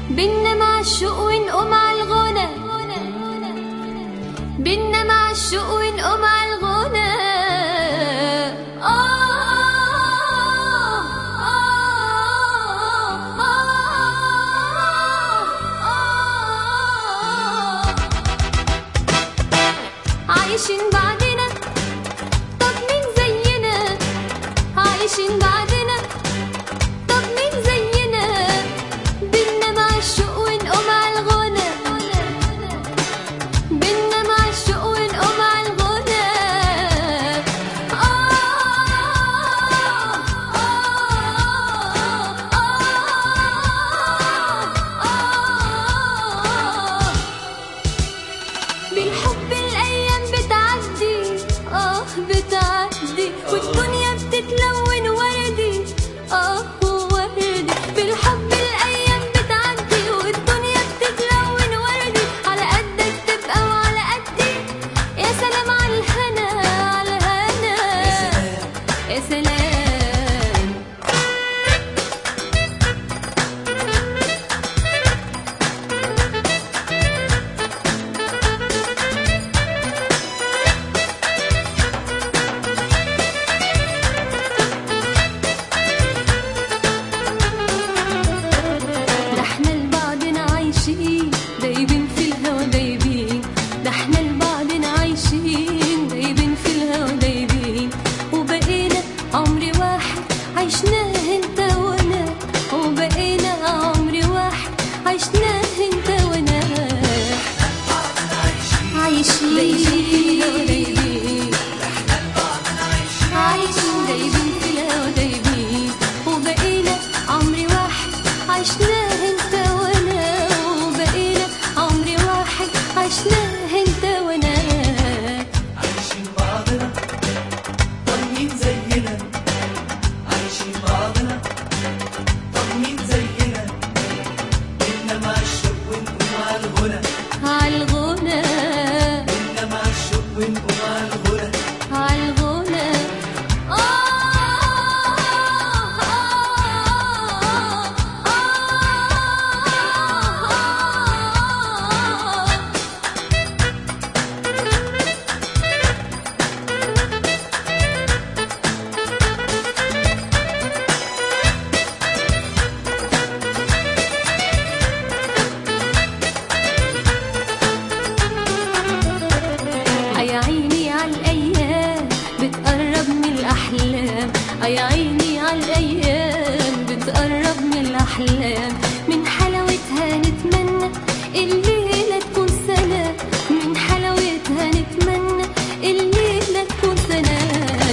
بينا مع الشوق ونقوم على الغنى بينا مع الشوق ونقوم على الغنى عايشين بعدنا طب مين زينا عايشين بعدنا طب مين زينا بينا مع الشوق ونقوم على الغنى بينا مع الشوق ونقوم على الغنى بالحب الايام بتعدي اه بتعدي والدنيا بتتلون وردي اه وردي بالحب الايام بتعدي والدنيا بتتلون وردي على قدك تبقى وعلى قدي يا سلام على الهنا على الهنا يا سلام ده احنا لبعضنا عايشين دايبين في الهوا دايبين ده احنا لبعضنا عايشين دايبين في الهوا دايبين وبقينا عمر واحد عشناه انت وانا وبقينا عمر واحد عشناه انت وانا عايشين دايبين في الهوا دايبين عايشين دايبين في الهوا دايبين وبقينا عمري واحد عشناه انت وانا وبقينا عمري واحد عشناه انت وانا عايشين بعضنا طب مين زينا عايشين بعضنا طب مين زينا إنا مع الشوق ونقوم على الغنى عالغنى إنا مع الشوق ونقوم على الغنى عالغنى يا عيني على الايام بتقرب من الاحلام يا عيني على الايام بتقرب من الاحلام من حلاوتها نتمنى الليله تكون سنه من حلاوتها نتمنى الليله تكون سنه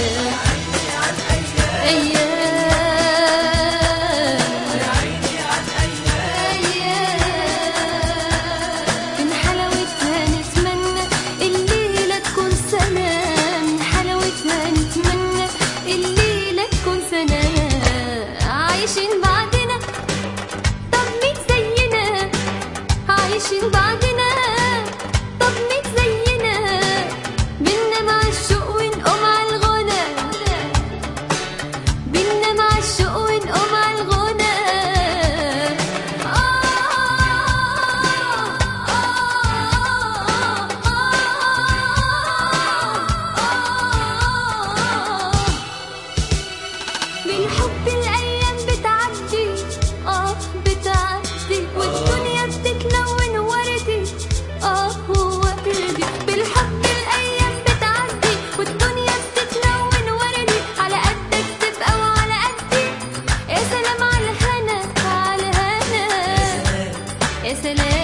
أيام من حلاوتها نتمنى الليلة تكون سنة من حلاوتها نتمنى الليلة تكون سنة عايشين بعدنا طب مين زينا عايشين بعدنا طب مين زينا بينا مع الشوق ونقوم على الغنى بينا مع الشوق ونقوم على الغنى بالحب الايام بتعدي اه بتعدي والدنيا بتتلون وردي اه وردي بالحب الايام بتعدي والدنيا بتتلون وردي على قدك تبقى وعلى قدي يا سلام على الهنا على الهنا يا سلام